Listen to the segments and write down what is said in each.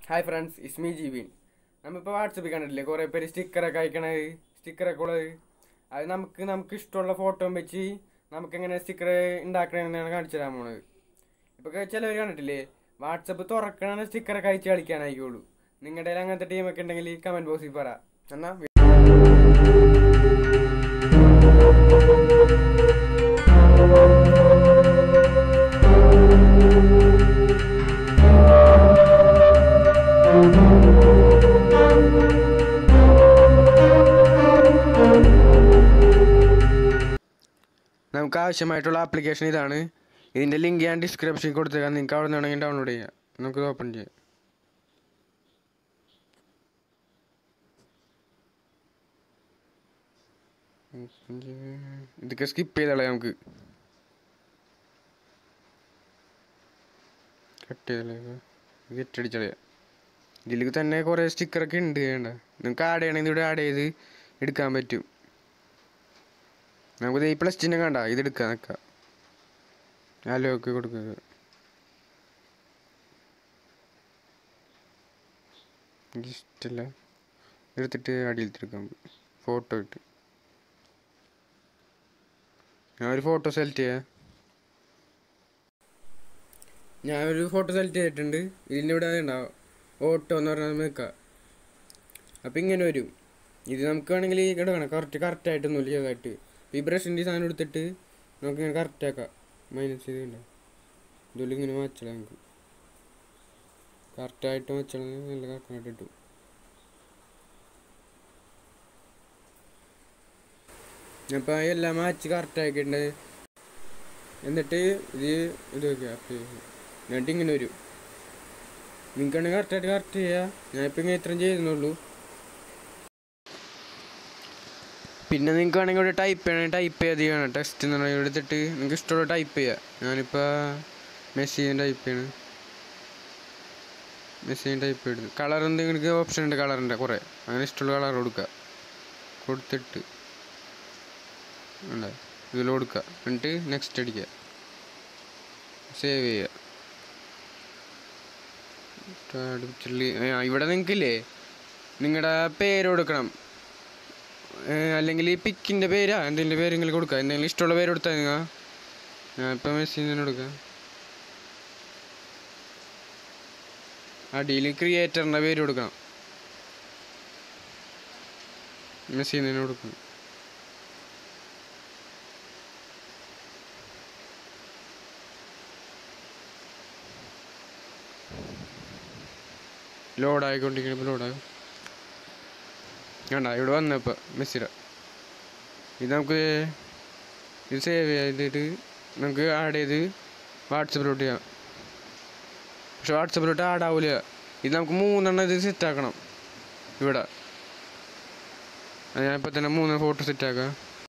hi friends ഇസ്മി ജീവീൻ നമ്മളിപ്പോൾ വാട്സപ്പിൽ കണ്ടിട്ടില്ലേ കുറേ പേര് സ്റ്റിക്കറൊക്കെ അയക്കണത് സ്റ്റിക്കറൊക്കെ ഉള്ളത് അത് നമുക്ക് നമുക്ക് ഇഷ്ടമുള്ള ഫോട്ടോ വെച്ച് നമുക്ക് എങ്ങനെ സ്റ്റിക്കർ ഉണ്ടാക്കണമെന്നാണ് കാണിച്ചു തരാൻ പോണത് ഇപ്പോൾ ചിലവർ കണ്ടിട്ടില്ലേ വാട്സപ്പ് തുറക്കണ സ്റ്റിക്കറൊക്കെ അയച്ച് കളിക്കാനായിക്കോളൂ നിങ്ങളുടെ കയ്യിൽ അങ്ങനത്തെ ടീമൊക്കെ ഉണ്ടെങ്കിൽ കമൻറ്റ് ബോക്സിൽ പറ എന്നാൽ നമുക്ക് ആവശ്യമായിട്ടുള്ള ആപ്ലിക്കേഷൻ ഇതാണ് ഇതിൻ്റെ ലിങ്ക് ഞാൻ ഡിസ്ക്രിപ്ഷനിൽ കൊടുത്തേക്കാം നിങ്ങൾക്ക് അവിടെ നിന്നാണെങ്കിൽ ഡൗൺലോഡ് ചെയ്യാം നമുക്ക് ഓപ്പൺ ചെയ്യാം ഇതൊക്കെ സ്കിപ്പ് ചെയ്തോളാം നമുക്ക് കട്ട് ചെയ്തോളാം ഗെറ്റടിച്ചളയാം ഇതിൽ തന്നെ കുറേ സ്റ്റിക്കറൊക്കെ ഉണ്ട് വേണ്ട നിങ്ങൾക്ക് ആഡ് ചെയ്യണമെങ്കിൽ ഇവിടെ ആഡ് ചെയ്ത് എടുക്കാൻ പറ്റും നമുക്ക് ഈ പ്ലസ് ചിഹ്നം കണ്ട ഇത് എടുക്കാം നിൽക്കാം ഹലോ ഒക്കെ കൊടുക്കുക എനിക്ക് ഇഷ്ടമല്ല എടുത്തിട്ട് അടിയിലെടുക്കാൻ ഫോട്ടോ ഇട്ട് ഞാൻ ഒരു ഫോട്ടോ സെലക്ട് ചെയ്യാം ഞാൻ ഒരു ഫോട്ടോ സെലക്ട് ചെയ്തിട്ടുണ്ട് ഇതിൻ്റെ ഇവിടെ ഉണ്ടാവും ഓട്ടോ എന്ന് പറഞ്ഞാൽ നിൽക്കാം അപ്പം ഇങ്ങനെ വരും ഇത് നമുക്ക് വേണമെങ്കിൽ കിടക്കണം കറക്റ്റ് കറക്റ്റായിട്ടൊന്നുമില്ല ചെറുതായിട്ട് ഈ ബ്രഷിൻ്റെ സാധനം എടുത്തിട്ട് നമുക്ക് ഇങ്ങനെ കറക്റ്റ് ആക്കാം മൈനസ് ചെയ്തുണ്ടോ ഇതുപോലെ ഇങ്ങനെ വെച്ചാൽ നമുക്ക് കറക്റ്റായിട്ട് വെച്ചാൽ നല്ല കറക്റ്റായിട്ട് കിട്ടും അപ്പോൾ എല്ലാം മാച്ച് കറക്റ്റ് ആക്കിയിട്ടുണ്ട് എന്നിട്ട് ഇത് ഇത് വയ്ക്കുക എന്നിട്ട് ഇങ്ങനെ വരും നിങ്ങൾക്കാണെങ്കിൽ കറക്റ്റായിട്ട് കറക്റ്റ് ചെയ്യാം ഞാനിപ്പോൾ ഇങ്ങനെ ഇത്രയും ചെയ്യുന്നുള്ളൂ പിന്നെ നിങ്ങൾക്ക് വേണമെങ്കിൽ ഇവിടെ ടൈപ്പ് ചെയ്യണമെങ്കിൽ ടൈപ്പ് ചെയ്ത് ചെയ്യണം ടെക്സ്റ്റ് എന്ന് പറഞ്ഞാൽ എടുത്തിട്ട് നിങ്ങൾക്ക് ഇഷ്ടമുള്ള ടൈപ്പ് ചെയ്യുക ഞാനിപ്പോൾ മെസ്സേജ് ടൈപ്പ് ചെയ്യണം മെസ്സേജ് ടൈപ്പ് ചെയ്ത് കളർ നിങ്ങൾക്ക് ഓപ്ഷൻ ഉണ്ട് കളറിൻ്റെ കുറേ അങ്ങനെ ഇഷ്ടമുള്ള കളർ കൊടുക്കുക കൊടുത്തിട്ട് ഉണ്ട് ഇതിൽ കൊടുക്കുക എന്നിട്ട് നെക്സ്റ്റ് അടിക്കുക സേവ് ചെയ്യുക ഇവിടെ നിങ്ങൾക്കില്ലേ നിങ്ങളുടെ പേര് കൊടുക്കണം അല്ലെങ്കിൽ ഈ പിക്കിൻ്റെ പേരാ എന്തെങ്കിലും പേരെങ്കിലും കൊടുക്കുക എന്തെങ്കിലും ഇഷ്ടമുള്ള പേര് കൊടുത്താൽ നിങ്ങൾ ഞാൻ ഇപ്പം മെസ്സേജ് തന്നെ കൊടുക്കാം അടിയിൽ ക്രിയേറ്ററിൻ്റെ പേര് കൊടുക്കണം മെസ്സേജ് തന്നെ കൊടുക്കണം ലോഡായിക്കൊണ്ടിരിക്കുമ്പോൾ ലോഡാകും വേണ്ട ഇവിടെ വന്നപ്പോൾ മെസ്സിറ ഇത് നമുക്ക് ഇത് സേവ് ചെയ്തിട്ട് നമുക്ക് ആഡ് ചെയ്ത് വാട്സപ്പിലോട്ട് ചെയ്യാം പക്ഷെ വാട്സപ്പിലോട്ട് ആഡ് ആവില്ല ഇത് നമുക്ക് മൂന്നെണ്ണം ഇത് സെറ്റ് ആക്കണം ഇവിടെ ഞാൻ ഇപ്പം തന്നെ മൂന്ന് ഫോട്ടോ സെറ്റ് ആക്കാം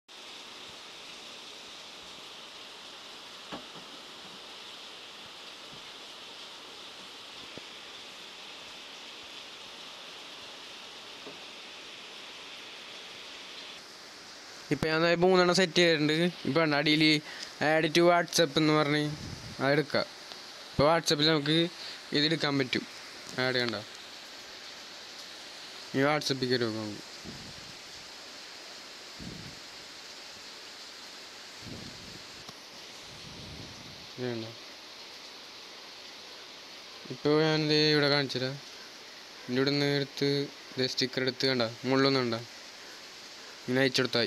ഇപ്പം ഞാൻ മൂന്നെണ്ണം സെറ്റ് ചെയ്തിട്ടുണ്ട് ഇപ്പം അടിയിൽ ആഡ് ടു വാട്സപ്പ് എന്ന് പറഞ്ഞ് അതെടുക്കാം ഇപ്പോൾ വാട്സപ്പിൽ നമുക്ക് ഇതെടുക്കാൻ പറ്റും ആഡ് കണ്ട ഈ വാട്സപ്പിൽ കയറി നോക്കാം നമുക്ക് വേണ്ട ഇപ്പോൾ ഞാൻ ഇത് ഇവിടെ കാണിച്ചുതരാം എൻ്റെ ഇവിടെ നിന്ന് എടുത്ത് ഇത് സ്റ്റിക്കർ എടുത്ത് കണ്ട മുള്ളൊന്നും കണ്ട ഇങ്ങനെ അയച്ചെടുത്തായി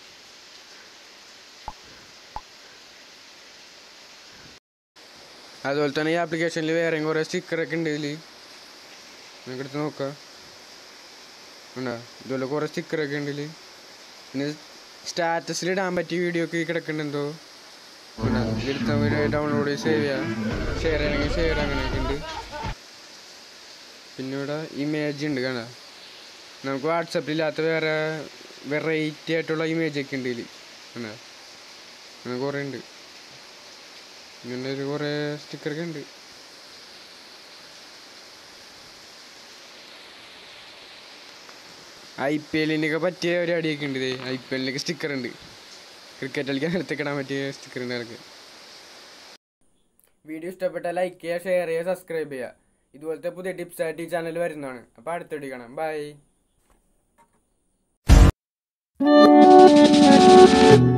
അതുപോലെ തന്നെ ഈ ആപ്ലിക്കേഷനിൽ വേറെയും കുറേ സ്റ്റിക്കറൊക്കെ ഉണ്ട് ഇതിൽ നിങ്ങൾക്ക് എടുത്ത് നോക്കാം ഉണ്ടോ ഇതുപോലെ കുറേ സ്റ്റിക്കറൊക്കെ ഉണ്ട് ഇതിൽ പിന്നെ സ്റ്റാറ്റസിൽ ഇടാൻ പറ്റിയ വീഡിയോ ഒക്കെ കിടക്കുന്നുണ്ടെന്തോ എടുത്ത ഡൗൺലോഡ് ചെയ്ത് സേവ് ചെയ്യാം ഷെയർ ചെയ്യണമെങ്കിൽ ഷെയർ അങ്ങനെയൊക്കെ ഉണ്ട് പിന്നെ ഇവിടെ ഇമേജ് ഉണ്ട് കാണാം നമുക്ക് വാട്സപ്പിലില്ലാത്ത വേറെ വെറൈറ്റി ആയിട്ടുള്ള ഇമേജ് ഒക്കെ ഉണ്ട് ഇതിൽ ആണ് അങ്ങനെ കുറേ ഉണ്ട് ഇങ്ങനെ ഒരു കുറേ സ്റ്റിക്കറൊക്കെ ഉണ്ട് ഐ പി എല്ലിനൊക്കെ പറ്റിയ ഒരു അടിയൊക്കെ ഉണ്ട് ഇതേ ഐ പി എല്ലിനൊക്കെ സ്റ്റിക്കർ ഉണ്ട് ക്രിക്കറ്റ് കളിക്കാൻ എടുത്തേക്ക് ഇടാൻ പറ്റിയ സ്റ്റിക്കർ ഉണ്ട് അതൊക്കെ വീഡിയോ ഇഷ്ടപ്പെട്ടാൽ ലൈക്ക് ചെയ്യുക ഷെയർ ചെയ്യുക സബ്സ്ക്രൈബ് ചെയ്യുക ഇതുപോലത്തെ പുതിയ ടിപ്സ് ആയിട്ട് ഈ ചാനൽ വരുന്നതാണ് അപ്പോൾ അടുത്തടി കാണാം ബൈ